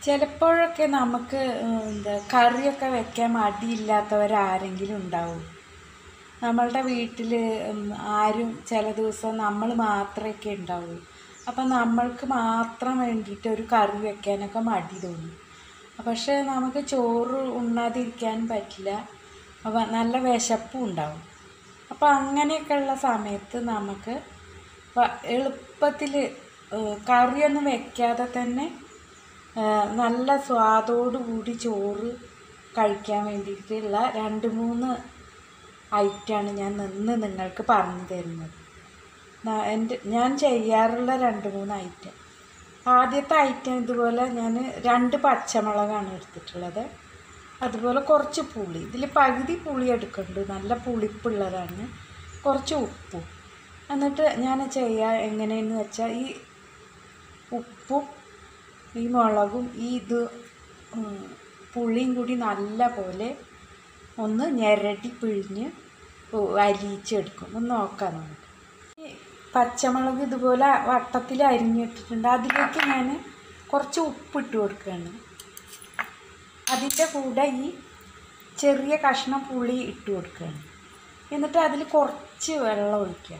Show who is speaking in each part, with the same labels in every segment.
Speaker 1: ചിലപ്പോഴൊക്കെ നമുക്ക് ഉം, എന്താ കറിയൊക്കെ വെക്കാൻ മടിയില്ലാത്തവരാരെങ്കിലും ഉണ്ടാവും നമ്മളുടെ വീട്ടിൽ ആരും ചില ദിവസം നമ്മൾ മാത്രമൊക്കെ ഉണ്ടാവൂ അപ്പം നമ്മൾക്ക് മാത്രം വേണ്ടിയിട്ട് ഒരു കറി വെക്കാനൊക്കെ മടി തോന്നും പക്ഷേ നമുക്ക് ചോറ് ഉണ്ണാതിരിക്കാനും പറ്റില്ല അപ്പം നല്ല വിശപ്പും ഉണ്ടാവും അപ്പോൾ അങ്ങനെയൊക്കെയുള്ള സമയത്ത് നമുക്ക് എളുപ്പത്തിൽ കറിയൊന്നും വെക്കാതെ തന്നെ ആ, നല്ല സ്വാദോടു കൂടി ചോറ് കഴിക്കാൻ വേണ്ടിയിട്ടുള്ള രണ്ട് മൂന്ന് ഐറ്റമാണ് ഞാൻ നിന്ന് നിങ്ങൾക്ക് പറഞ്ഞു തരുന്നത് ന- എൻ്റെ ഞാൻ ചെയ്യാറുള്ള രണ്ട് മൂന്ന് ഐറ്റം ആദ്യത്തെ ഐറ്റം ഇതുപോലെ ഞാൻ രണ്ട് പച്ചമുളകാണ് എടുത്തിട്ടുള്ളത് അതുപോലെ കുറച്ച് പുളി ഇതിൽ പകുതി പുളി എടുക്കുന്നുണ്ട് നല്ല പുളിപ്പുള്ളതാണ് കുറച്ച് ഉപ്പും എന്നിട്ട് ഞാൻ ചെയ്യുക എങ്ങനെയെന്ന് വെച്ചാൽ ഈ ഉപ്പും ഈ മുളകും ഈ ഇത് ഉം, പുളിയും കൂടി നല്ല പോലെ ഒന്ന് ഞെരടി പിഴിഞ്ഞ് ഉ- അരിയിച്ചെടുക്കും ഒന്ന് നോക്കാം നമുക്ക് ഈ പച്ചമുളക് ഇതുപോലെ വട്ടത്തിൽ അരിഞ്ഞിട്ടിട്ടുണ്ട് അതിലേക്ക് ഞാൻ കുറച്ച് ഉപ്പിട്ട് കൊടുക്കുകയാണ് അതിൻ്റെ കൂടെ ഈ ചെറിയ കഷ്ണം പുളി ഇട്ട് കൊടുക്കുകയാണ് എന്നിട്ട് അതിൽ കുറച്ച് വെള്ളം ഒഴിക്കുക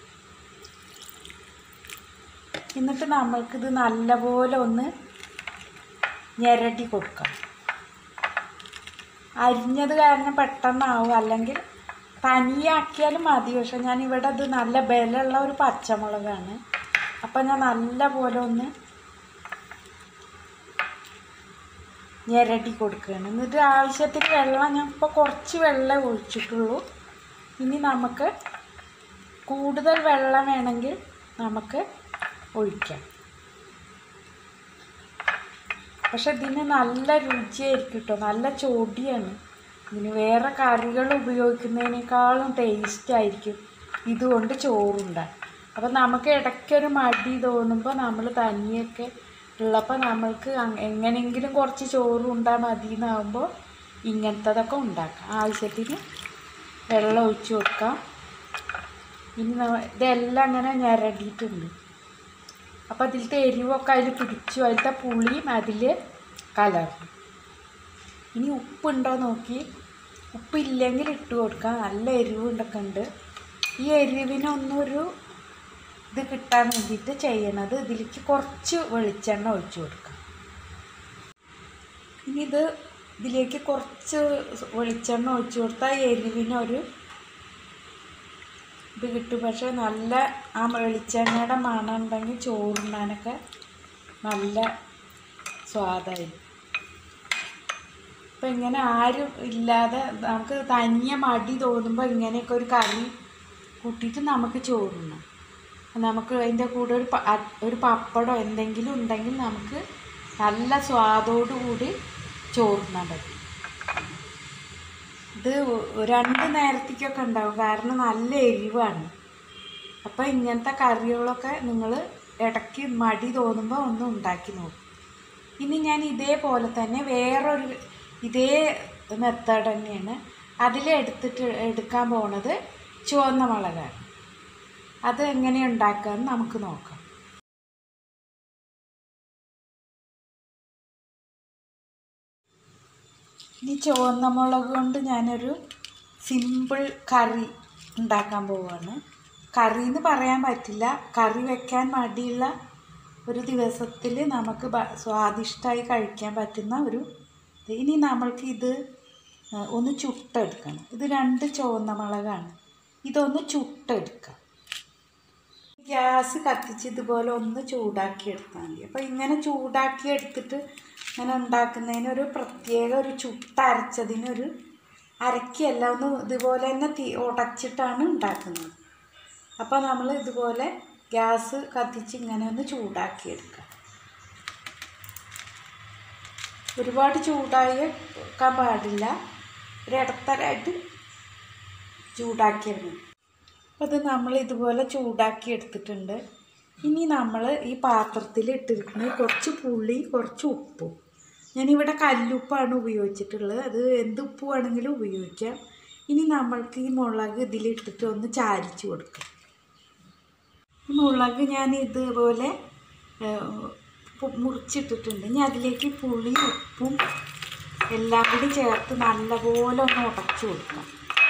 Speaker 1: എന്നിട്ട് നമ്മൾക്കിത് നല്ലപോലെ ഒന്ന് ഞെരടി കൊടുക്കാം അരിഞ്ഞത് കാരണം പെട്ടെന്നാവും അല്ലെങ്കിൽ തനിയാക്കിയാലും മതി പക്ഷെ ഞാൻ ഇവിടെ ഇത് നല്ല ബലമുള്ള ഒരു പച്ചമുളകാണ് അപ്പം ഞാൻ നല്ല പോലെ ഒന്ന് ഞെരടി കൊടുക്കുകയാണ് എന്നിട്ട് ആവശ്യത്തിന് വെള്ളം ഞാൻ ഇപ്പോൾ കുറച്ച് വെള്ളം ഒഴിച്ചിട്ടുള്ളൂ ഇനി നമുക്ക് കൂടുതൽ വെള്ളം വേണമെങ്കിൽ നമുക്ക് ഒഴിക്കാം പക്ഷെ ഇതിന് നല്ല രുചിയായിരിക്കും കേട്ടോ നല്ല ചൊടിയാണ് ഇതിന് വേറെ കറികൾ ഉപയോഗിക്കുന്നതിനേക്കാളും ടേസ്റ്റ് ആയിരിക്കും ഇതുകൊണ്ട് ചോറുണ്ടാകും അപ്പം നമുക്ക് ഇടയ്ക്കൊരു മടി തോന്നുമ്പോൾ നമ്മൾ തനിയൊക്കെ ഉള്ളപ്പോൾ നമ്മൾക്ക് അങ് എങ്ങനെയെങ്കിലും കുറച്ച് ചോറ് ഉണ്ടാൽ മതി എന്നാകുമ്പോൾ ഇങ്ങനത്തതൊക്കെ ഉണ്ടാക്കാം ആവശ്യത്തിന് വെള്ളം ഒഴിച്ച് കൊടുക്കാം ഇനി നമ്മ ഇതെല്ലാം അങ്ങനെ ഞെരടിയിട്ടുണ്ട് അപ്പോൾ അതിലത്തെ എരിവൊക്കെ അതിൽ പിടിച്ചു അതിലത്തെ പുളിയും അതിൽ കലർന്നു ഇനി ഉപ്പുണ്ടോ നോക്കി ഉപ്പില്ലെങ്കിൽ ഇട്ട് കൊടുക്കാം നല്ല എരിവുണ്ടൊക്കെ ഉണ്ട് ഈ എരിവിനൊന്നൊരു ഇത് കിട്ടാൻ വേണ്ടിയിട്ട് ചെയ്യണത് ഇതിലേക്ക് കുറച്ച് വെളിച്ചെണ്ണ ഒഴിച്ചു കൊടുക്കാം ഇനി ഇത് ഇതിലേക്ക് കുറച്ച് വെളിച്ചെണ്ണ ഒഴിച്ചു കൊടുത്താൽ എരിവിനൊരു ഇത് കിട്ടും പക്ഷേ നല്ല ആ വെളിച്ചെണ്ണയുടെ മണം ഉണ്ടെങ്കിൽ ചോറുണ്ണാനൊക്കെ നല്ല സ്വാദായിരിക്കും അപ്പം ഇങ്ങനെ ആരും ഇല്ലാതെ നമുക്ക് തനിയെ മടി തോന്നുമ്പോൾ ഇങ്ങനെയൊക്കെ ഒരു കറി കൂട്ടിയിട്ട് നമുക്ക് ചോറുണ്ണാം നമുക്ക് അതിൻ്റെ കൂടെ ഒരു പ- അ- ഒരു പപ്പടമോ എന്തെങ്കിലും ഉണ്ടെങ്കിൽ നമുക്ക് നല്ല സ്വാദോടു കൂടി ചോറുണ്ണാൻ പറ്റും ഇത് രണ്ട് നേരത്തേക്കൊക്കെ ഉണ്ടാവും കാരണം നല്ല എരിവാണ് അപ്പോൾ ഇങ്ങനത്തെ കറികളൊക്കെ നിങ്ങൾ ഇടയ്ക്ക് മടി തോന്നുമ്പോൾ ഒന്ന് ഉണ്ടാക്കി നോക്കും ഇനി ഞാൻ ഇതേപോലെ തന്നെ വേറൊരു ഇതേ മെത്തേഡ് തന്നെയാണ് അതിൽ എടുത്തിട്ട് എടുക്കാൻ പോണത് ചുവന്ന മുളകാണ് അത് എങ്ങനെ ഉണ്ടാക്കാമെന്ന് നമുക്ക് നോക്കാം ഇനി ചുവന്ന മുളക് കൊണ്ട് ഞാനൊരു സിമ്പിൾ കറി ഉണ്ടാക്കാൻ പോവുകയാണ് കറി എന്ന് പറയാൻ പറ്റില്ല കറി വെക്കാൻ മടിയുള്ള ഒരു ദിവസത്തിൽ നമുക്ക് ബ- സ്വാദിഷ്ടമായി കഴിക്കാൻ പറ്റുന്ന ഒരു ഇത്. ഇനി നമ്മൾക്ക് ഇത് ആ, ഒന്ന് ചുട്ടെടുക്കണം ഇത് രണ്ട് ചുവന്ന മുളകാണ് ഇതൊന്ന് ചുട്ടെടുക്കാം ഗ്യാസ് കത്തിച്ച് ഇതുപോലെ ഒന്ന് ചൂടാക്കി എടുത്താൽ മതി അപ്പോൾ ഇങ്ങനെ ചൂടാക്കി എടുത്തിട്ട് ഇങ്ങനെ ഉണ്ടാക്കുന്നതിന് ഒരു പ്രത്യേക ഒരു ചുട്ടരച്ചതിനൊരു അരക്കിയല്ല ഒന്ന് ഇതുപോലെ തന്നെ തീ ഉടച്ചിട്ടാണ് ഉണ്ടാക്കുന്നത് അപ്പോൾ നമ്മൾ ഇതുപോലെ ഗ്യാസ് കത്തിച്ച് ഇങ്ങനെ ഒന്ന് ചൂടാക്കി എടുക്കുക ഒരുപാട് ചൂടായി വെക്കാൻ പാടില്ല ഒരു ഇടത്തരായിട്ട് ചൂടാക്കിയെടുക്കണം അപ്പോൾ ഇത് നമ്മൾ ഇതുപോലെ ചൂടാക്കി എടുത്തിട്ടുണ്ട് ഇനി നമ്മൾ ഈ പാത്രത്തിൽ ഇട്ടിരിക്കുന്നത് കുറച്ച് പുളി കുറച്ച് ഉപ്പും ഞാനിവിടെ കല്ലുപ്പാണ് ഉപയോഗിച്ചിട്ടുള്ളത് അത് എന്ത് ഉപ്പ് വേണമെങ്കിലും ഉപയോഗിക്കാം ഇനി നമ്മൾക്ക് ഈ മുളക് ഇതിലിട്ടിട്ട് ഒന്ന് ചാരിച്ച് കൊടുക്കാം ഈ മുളക് ഞാൻ ഇതുപോലെ ഏഹ്, പു- മുറിച്ചിട്ടിട്ടുണ്ട് ഇനി അതിലേക്ക് പുളി ഉപ്പും എല്ലാം കൂടി ചേർത്ത് നല്ലപോലെ ഒന്ന് ഉടച്ചു കൊടുക്കാം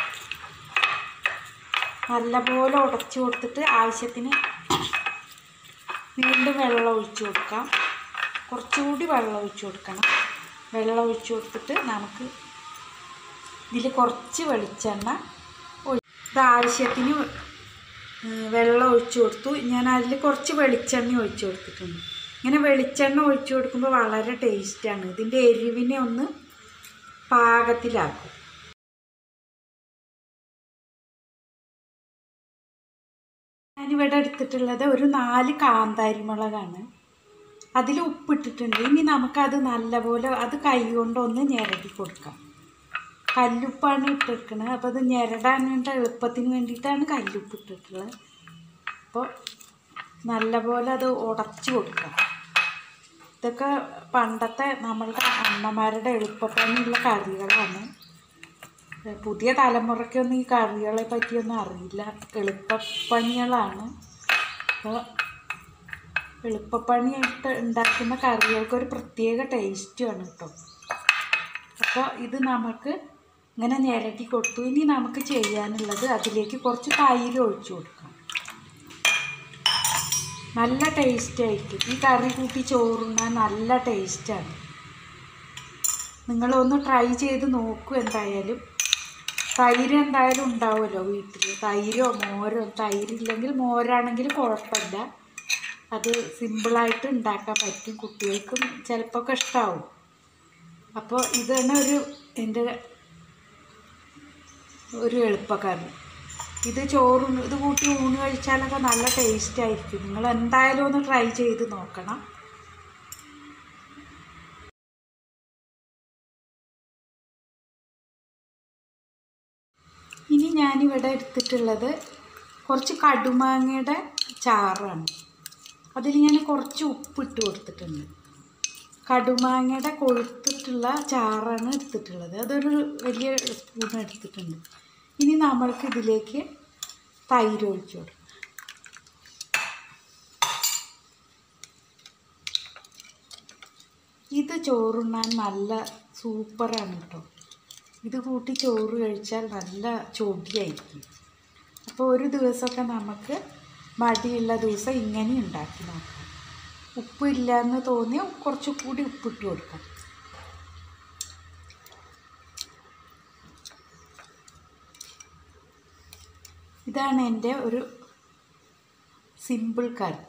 Speaker 1: നല്ലപോലെ ഉടച്ചു കൊടുത്തിട്ട് ആവശ്യത്തിന് വീണ്ടും വെള്ളം ഒഴിച്ചു കൊടുക്കാം കുറച്ചുകൂടി വെള്ളം ഒഴിച്ചു കൊടുക്കണം വെള്ളം ഒഴിച്ചു കൊടുത്തിട്ട് നമുക്ക് ഇതിൽ കുറച്ച് വെളിച്ചെണ്ണ ഒഴി ഇത് ആവശ്യത്തിന് ഏഹ്, വെള്ളം ഒഴിച്ചു കൊടുത്തു ഞാൻ അതിൽ കുറച്ച് വെളിച്ചെണ്ണ ഒഴിച്ചു കൊടുത്തിട്ടുണ്ട് ഇങ്ങനെ വെളിച്ചെണ്ണ ഒഴിച്ചു കൊടുക്കുമ്പോൾ വളരെ ടേസ്റ്റാണ് ഇതിൻ്റെ എരിവിനെ ഒന്ന് പാകത്തിലാക്കും ഞാനിവിടെ എടുത്തിട്ടുള്ളത് ഒരു നാല് കാന്താരി മുളകാണ് അതിൽ ഉപ്പിട്ടിട്ടുണ്ട് ഇനി നമുക്കത് നല്ലപോലെ അത് കൈ കൊണ്ടൊന്ന് ഞെരടി കൊടുക്കാം കല്ലുപ്പാണ് ഇട്ടിരിക്കുന്നത് അപ്പോൾ അത് ഞെരടാൻ വേണ്ട എളുപ്പത്തിന് വേണ്ടിയിട്ടാണ് കല്ലുപ്പ് ഇട്ടിട്ടുള്ളത് അപ്പോൾ നല്ലപോലെ അത് ഉടച്ചു കൊടുക്കാം ഇതൊക്കെ പണ്ടത്തെ നമ്മളുടെ അമ്മമാരുടെ എളുപ്പപ്പണിയുള്ള കറികളാണ് ഏ, പുതിയ തലമുറയ്ക്കൊന്നും ഈ കറികളെ പറ്റിയൊന്നും അറിയില്ല എളുപ്പപ്പണികളാണ് അപ്പോൾ എളുപ്പപ്പണിയായിട്ട് ഉണ്ടാക്കുന്ന കറികൾക്ക് ഒരു പ്രത്യേക ടേസ്റ്റുമാണ് കേട്ടോ അപ്പോൾ ഇത് നമുക്ക് ഇങ്ങനെ ഞെരടി കൊടുത്തു ഇനി നമുക്ക് ചെയ്യാനുള്ളത് അതിലേക്ക് കുറച്ച് തൈര് ഒഴിച്ചു കൊടുക്കാം നല്ല ടേസ്റ്റ് ആയിരിക്കും ഈ കറി കൂട്ടി ചോറുണ്ണാൻ നല്ല ടേസ്റ്റാണ് നിങ്ങളൊന്ന് ട്രൈ ചെയ്ത് നോക്കൂ എന്തായാലും തൈര് എന്തായാലും ഉണ്ടാവുമല്ലോ വീട്ടിൽ തൈരോ മോരോ തൈരില്ലെങ്കിൽ മോരാണെങ്കിൽ കുഴപ്പമില്ല അത് സിമ്പിളായിട്ട് ഉണ്ടാക്കാൻ പറ്റും കുട്ടികൾക്കും ചിലപ്പോൾ ഒക്കെ ഇഷ്ടമാവും അപ്പോൾ ഇത് തന്നെ ഒരു എൻ്റെ ഒരു എളുപ്പക്കറി ഇത് ചോറ് ഇത് കൂട്ടി ഊണ് കഴിച്ചാലൊക്കെ നല്ല ടേസ്റ്റ് ആയിരിക്കും നിങ്ങൾ എന്തായാലും ഒന്ന് ട്രൈ ചെയ്ത് നോക്കണം ഇനി ഞാനിവിടെ എടുത്തിട്ടുള്ളത് കുറച്ച് കടുമാങ്ങയുടെ ചാറാണ് അതിൽ ഞാൻ കുറച്ച് ഉപ്പിട്ട് കൊടുത്തിട്ടുണ്ട് കടുമാങ്ങയുടെ കൊഴുത്തിട്ടുള്ള ചാറാണ് എടുത്തിട്ടുള്ളത് അതൊരു വലിയ സ്പൂൺ എടുത്തിട്ടുണ്ട് ഇനി നമ്മൾക്ക് ഇതിലേക്ക് തൈര് ഒഴിച്ചു കൊടുക്കാം ഇത് ചോറുണ്ണാൻ നല്ല സൂപ്പറാണ് കേട്ടോ ഇത് കൂട്ടി ചോറ് കഴിച്ചാൽ നല്ല ചൊടിയായിരിക്കും അപ്പോൾ ഒരു ദിവസമൊക്കെ നമുക്ക് മടിയുള്ള ദിവസം ഇങ്ങനെ ഉണ്ടാക്കി നോക്കാം ഉപ്പില്ല എന്ന് തോന്നിയാൽ കുറച്ച് കൂടി ഉപ്പിട്ട് കൊടുക്കാം ഇതാണ് എൻ്റെ ഒരു സിമ്പിൾ കറി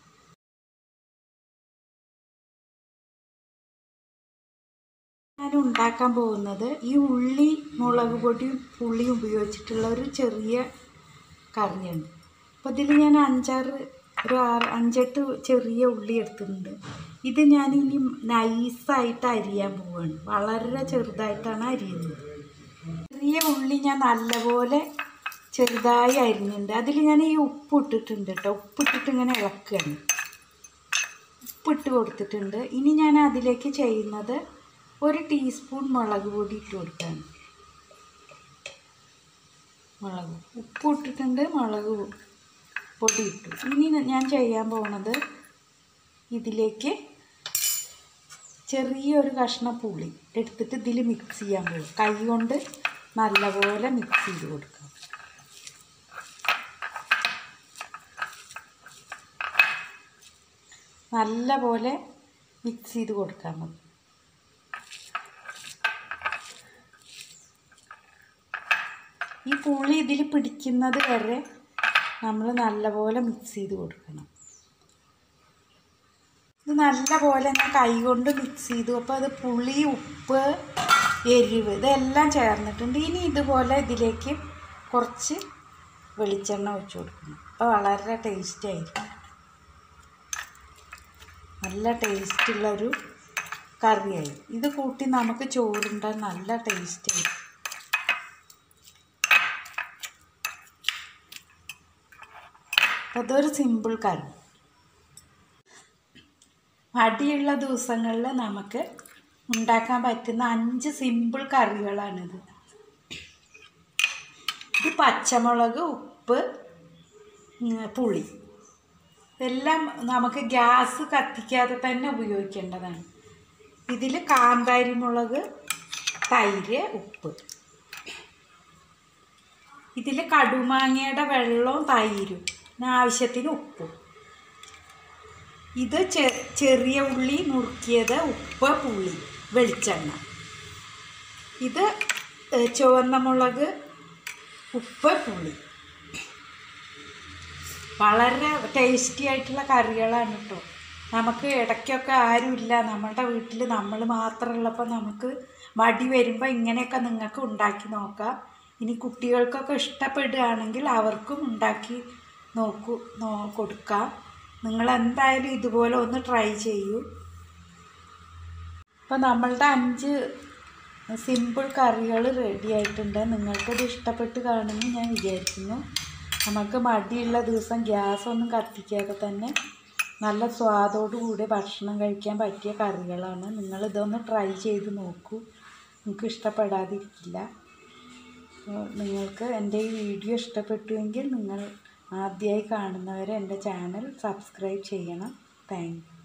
Speaker 1: ഞാൻ ഉണ്ടാക്കാൻ പോകുന്നത് ഈ ഉള്ളി മുളക് പൊടിയും പുളിയും ഉപയോഗിച്ചിട്ടുള്ള ഒരു ചെറിയ കറിയാണ് അപ്പോൾ ഇതിൽ ഞാൻ അഞ്ചാറ് ഒരു ആറ് അഞ്ചെട്ട് ചെറിയ ഉള്ളി എടുത്തിട്ടുണ്ട് ഇത് ഞാൻ ഇനി നൈസായിട്ട് അരിയാൻ പോവുകയാണ് വളരെ ചെറുതായിട്ടാണ് അരിയുന്നത് ചെറിയ ഉള്ളി ഞാൻ നല്ലപോലെ ചെറുതായി അരിഞ്ഞിട്ടുണ്ട് അതിൽ ഞാൻ ഈ ഉപ്പ് ഇട്ടിട്ടുണ്ട് കേട്ടോ ഉപ്പിട്ടിട്ട് ഇങ്ങനെ ഇളക്കുകയാണ് ഉപ്പിട്ട് കൊടുത്തിട്ടുണ്ട് ഇനി ഞാൻ അതിലേക്ക് ചെയ്യുന്നത് ഒരു ടീസ്പൂൺ മുളക് പൊടി ഇട്ട് കൊടുക്കുകയാണ് മുളക് ഉപ്പ് ഇട്ടിട്ടുണ്ട് മുളക് പൊടി ഇട്ടു ഇനി ഞാൻ ചെയ്യാൻ പോകുന്നത് ഇതിലേക്ക് ചെറിയൊരു കഷ്ണം പുളി എടുത്തിട്ട് ഇതിൽ മിക്സ് ചെയ്യാൻ പോകും കൈ കൊണ്ട് നല്ലപോലെ മിക്സ് ചെയ്ത് കൊടുക്കാം നല്ലപോലെ മിക്സ് ചെയ്ത് കൊടുക്കാൻ മതി ഈ പുളി ഇതിൽ പിടിക്കുന്നത് വരെ നമ്മൾ നല്ലപോലെ മിക്സ് ചെയ്ത് കൊടുക്കണം ഇത് നല്ലപോലെ ഞാൻ കൈ കൊണ്ട് മിക്സ് ചെയ്തു അപ്പോൾ അത് പുളി ഉപ്പ് എരിവ് ഇതെല്ലാം ചേർന്നിട്ടുണ്ട് ഇനി ഇതുപോലെ ഇതിലേക്ക് കുറച്ച് വെളിച്ചെണ്ണ ഒഴിച്ച് കൊടുക്കണം അപ്പോൾ വളരെ ടേസ്റ്റ് ആയിരിക്കും നല്ല ടേസ്റ്റുള്ളൊരു കറിയായി ഇത് കൂട്ടി നമുക്ക് ചോറുണ്ടാൻ നല്ല ടേസ്റ്റ് ആയിരിക്കും അതൊരു സിമ്പിൾ കറി മടിയുള്ള ദിവസങ്ങളിൽ നമുക്ക് ഉണ്ടാക്കാൻ പറ്റുന്ന അഞ്ച് സിമ്പിൾ കറികളാണിത് ഇത് പച്ചമുളക് ഉപ്പ് ഉം, പുളി ഇതെല്ലാം നമുക്ക് ഗ്യാസ് കത്തിക്കാതെ തന്നെ ഉപയോഗിക്കേണ്ടതാണ് ഇതിൽ കാന്താരി മുളക് തൈര് ഉപ്പ് ഇതിൽ കടുമാങ്ങയുടെ വെള്ളവും തൈരും പിന്നെ ആവശ്യത്തിന് ഉപ്പും ഇത് ചെ ചെറിയ ഉള്ളി നുറുക്കിയത് ഉപ്പ് പുളി വെളിച്ചെണ്ണ ഇത് ഏ, ചുവന്ന മുളക് ഉപ്പ് പുളി വളരെ ടേസ്റ്റി ആയിട്ടുള്ള കറികളാണ് കേട്ടോ നമുക്ക് ഇടയ്ക്കൊക്കെ ആരുമില്ല നമ്മുടെ വീട്ടിൽ നമ്മൾ മാത്രമുള്ളപ്പോൾ നമുക്ക് മടി വരുമ്പോൾ ഇങ്ങനെയൊക്കെ നിങ്ങൾക്ക് ഉണ്ടാക്കി നോക്കാം ഇനി കുട്ടികൾക്കൊക്കെ ഇഷ്ടപ്പെടുകയാണെങ്കിൽ അവർക്കും ഉണ്ടാക്കി നോക്കൂ നോ കൊടുക്കാം നിങ്ങൾ എന്തായാലും ഇതുപോലെ ഒന്ന് ട്രൈ ചെയ്യൂ അപ്പോൾ നമ്മളുടെ അഞ്ച് സിമ്പിൾ കറികൾ റെഡി ആയിട്ടുണ്ട് നിങ്ങൾക്കത് ഇഷ്ടപ്പെട്ട് കാണുമെന്ന് ഞാൻ വിചാരിക്കുന്നു നമുക്ക് മടിയുള്ള ദിവസം ഗ്യാസ് ഒന്നും കത്തിക്കാതെ തന്നെ നല്ല സ്വാദോടു കൂടി ഭക്ഷണം കഴിക്കാൻ പറ്റിയ കറികളാണ് നിങ്ങളിതൊന്ന് ട്രൈ ചെയ്ത് നോക്കൂ നിങ്ങൾക്ക് ഇഷ്ടപ്പെടാതിരിക്കില്ല അപ്പോൾ നിങ്ങൾക്ക് എൻ്റെ ഈ വീഡിയോ ഇഷ്ടപ്പെട്ടുവെങ്കിൽ നിങ്ങൾ ആദ്യമായി കാണുന്നവരെ എൻ്റെ ചാനൽ സബ്സ്ക്രൈബ് ചെയ്യണം താങ്ക് യു